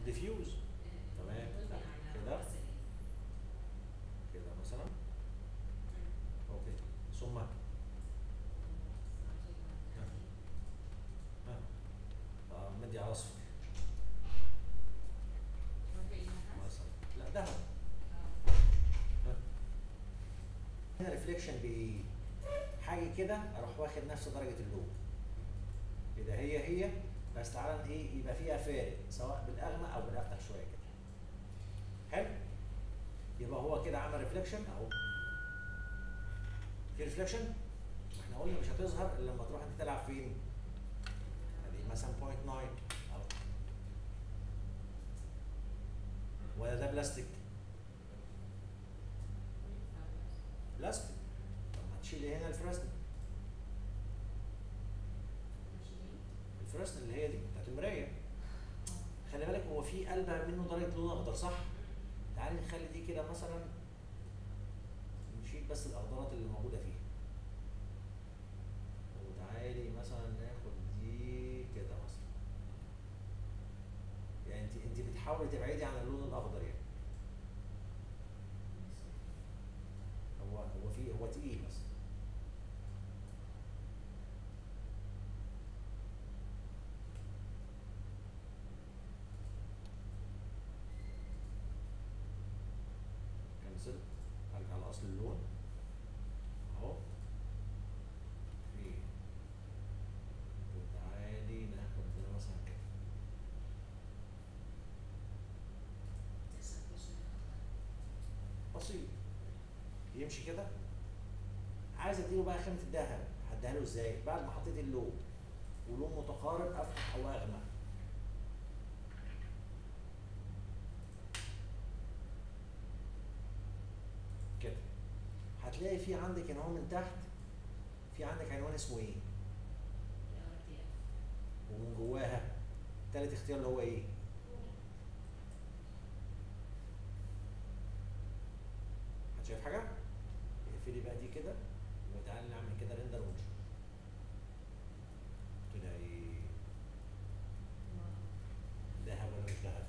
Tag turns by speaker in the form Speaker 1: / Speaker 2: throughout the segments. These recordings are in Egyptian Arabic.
Speaker 1: ديفيوز تمام لا، كده كده مثلا اوكي ثم ها آه، مدي على اصفر مثلا لا ذهب ها. هنا ريفليكشن بايه؟ حاجه كده اروح واخد نفس درجه اللون كده هي هي بس تعالى ايه يبقى فيها فارق سواء بالاغمق او بالافتح شويه كده حلو يبقى هو كده عمل ريفليكشن اهو في ريفليكشن احنا قلنا مش هتظهر الا لما تروح انت تلعب فين ادي مثلا 0.9 اهو ولا ده بلاستيك بلاستيك طب ما تشيل هنا الفرسن الفرسن اللي هي دي بتاعت المرايه خلي بالك هو في قلبه منه درجه لون اخضر صح؟ تعالي نخلي دي كده مثلا نشيل بس الاخضرات اللي موجوده فيها وتعالي مثلا ناخد دي كده مثلا يعني انت انت بتحاولي تبعدي عن اللون الاخضر يعني هو هو في هو تقيل بس كنسل ارجع لاصل اللون اهو في وتعالي ناخد ده مثلا كده بسيط يمشي كده عايز اديله بقى خامه الذهب هديها له ازاي بعد ما حطيت اللون ولون متقارب افتح او اغمق كده هتلاقي في عندك هنا هو من تحت في عندك عنوان اسمه ايه ومن جواها تالت اختيار اللي هو ايه هتشايف حاجه اقفلي بقى دي كده وتعالي نعمل كده ريندر ونشوف كده ايه ذهب ولا مش ذهب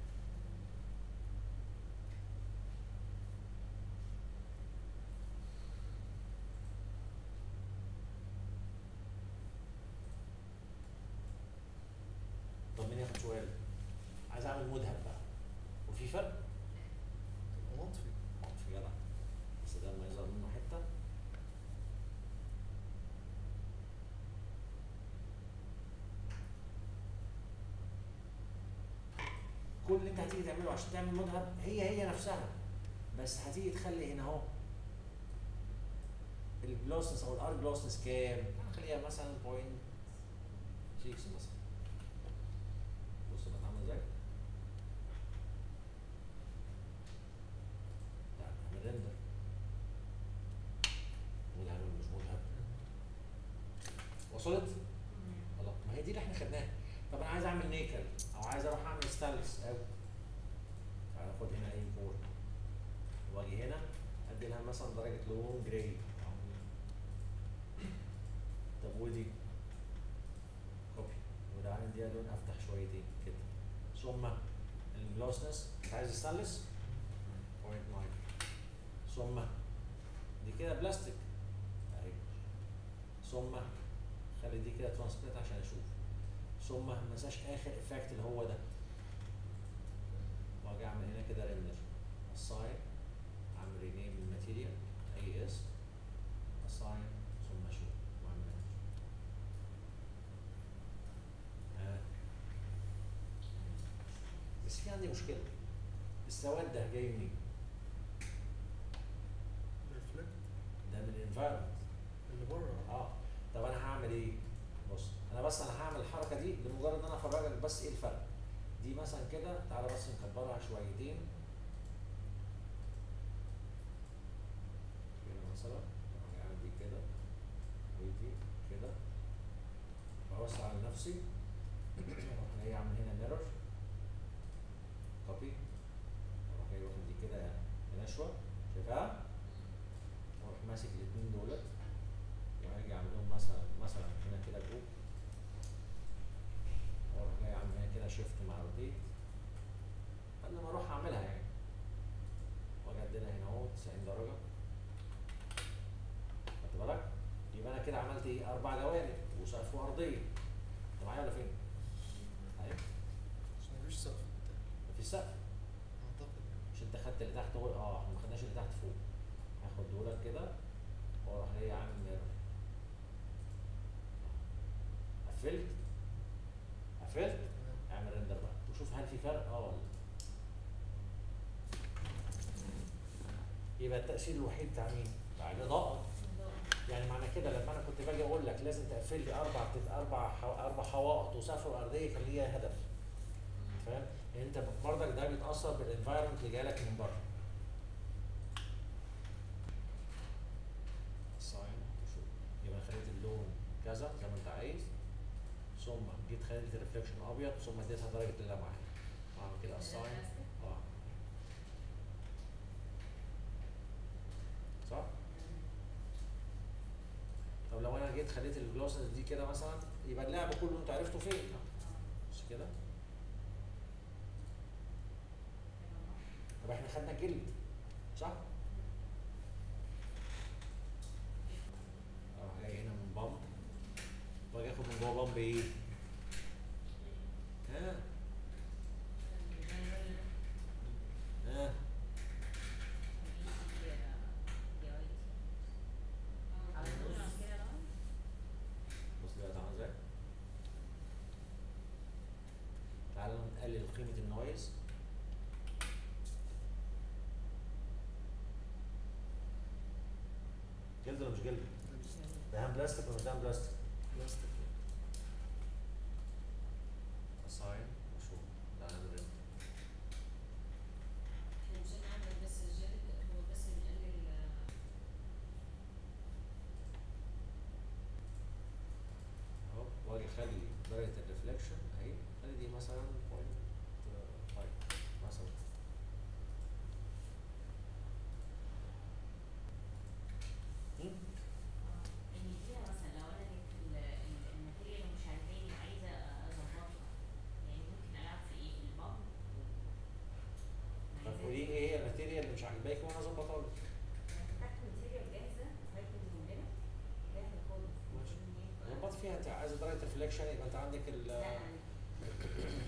Speaker 1: طب مين ياخد سؤال عايز اعمل مذهب بقى وفي فرق
Speaker 2: مطفي
Speaker 1: في جدع بس ده لما يظهر منه حته كل اللي انت هتيجي تعمله عشان تعمل مذهب هي هي نفسها بس هتيجي تخلي هنا اهو الجلوسنس او الار جلوسنس كام؟ خليها مثلا 0.6 مثلا بص بقى عامله ازاي؟ لا نعمل ريندر مذهب ولا مش مذهب؟ وصلت؟ خلاص ما هي دي اللي احنا خدناها طب انا عايز اعمل نيكل او عايز اروح اعمل ستانلس او تعالى خد هنا اي بورت واجي هنا ادي لها مثلا درجه لون جراي طب ودي كوبي وده عندي لون افتح شويتين كده ثم الجلوسنس انت عايز ستانلس 0.9 ثم دي كده بلاستيك اهي ثم خلي دي كده ترانسبيرنت عشان اشوف ثم ما انساش اخر افكت اللي هو ده واجي اعمل هنا كده ريندر assign اعمل رينيم الماتيريال اي اس assign ثم اشوف واعمل render. ها بس في عندي مشكله السواد ده جاي منين؟
Speaker 2: ريفلكت
Speaker 1: ده من الانفايرمنت
Speaker 2: اللي بره
Speaker 1: اه طب انا هعمل ايه؟ بص انا بس انا هعمل الحركه دي لمجرد ان انا افرجك بس ايه الفرق دي مثلا كده تعالى بس نكبرها شويتين كده مثلا أروح اعمل دي كده ودي كده بوسع على نفسي اروح جاي اعمل هنا ميرور كوبي اروح جاي واخد دي كده بنشوه شايفها؟ واروح ماسك الاتنين دولت وهاجي اعمل لهم مثلا مثلا هنا كده جروب واروح جاي اعمل هنا كده شيفت مع روتيت السقف
Speaker 2: اعتقد
Speaker 1: مش انت خدت اللي تحت هو اه احنا ما خدناش اللي تحت فوق هاخد دولك كده واروح جاي عامل ميرور قفلت قفلت
Speaker 2: تمام
Speaker 1: اعمل ريندر بقى وشوف هل في فرق اه ولا لا. يبقى التأثير الوحيد بتاع مين؟ بتاع الإضاءة يعني معنى كده لما انا كنت باجي اقول لك لازم تقفل لي اربع اربع حو- اربع حوائط وسقف وارضيه كان ليها هدف فاهم؟ يعني انت برضك ده بيتاثر بالانفايرمنت اللي جايلك من بره. ساين شوف يبقى خليت اللون كذا زي ما انت عايز ثم جيت خليت الريفلكشن ابيض ثم اديتها درجه اللمعه اعمل كده الساين اه صح؟ طب لو انا جيت خليت الجلوسز دي كده مثلا يبقى اللعب كله انت عرفته فين مش كده؟ طب احنا خدنا جلد صح؟ اروح جاي هنا من بامب واجي اخد من جوه بامب ايه؟ ها ها بص دلوقتي عامل ازاي؟ تعالى نقلل قيمة النويز جلد ولا مش جلد؟ دهان بلاستيك ولا مش دهان بلاستيك؟
Speaker 2: بلاستيك
Speaker 1: الصاين وشو تعالى نرد اهو واجي اخلي درجة الريفلكشن اهي خلي دي مثلا 0.5 مثلا هم؟ طب قولي لي ايه هي الماتيريال اللي مش عاجباكي وانا اظبطها لك ظبط فيها انت عايزه درجة الريفلكشن يبقى انت عندك ال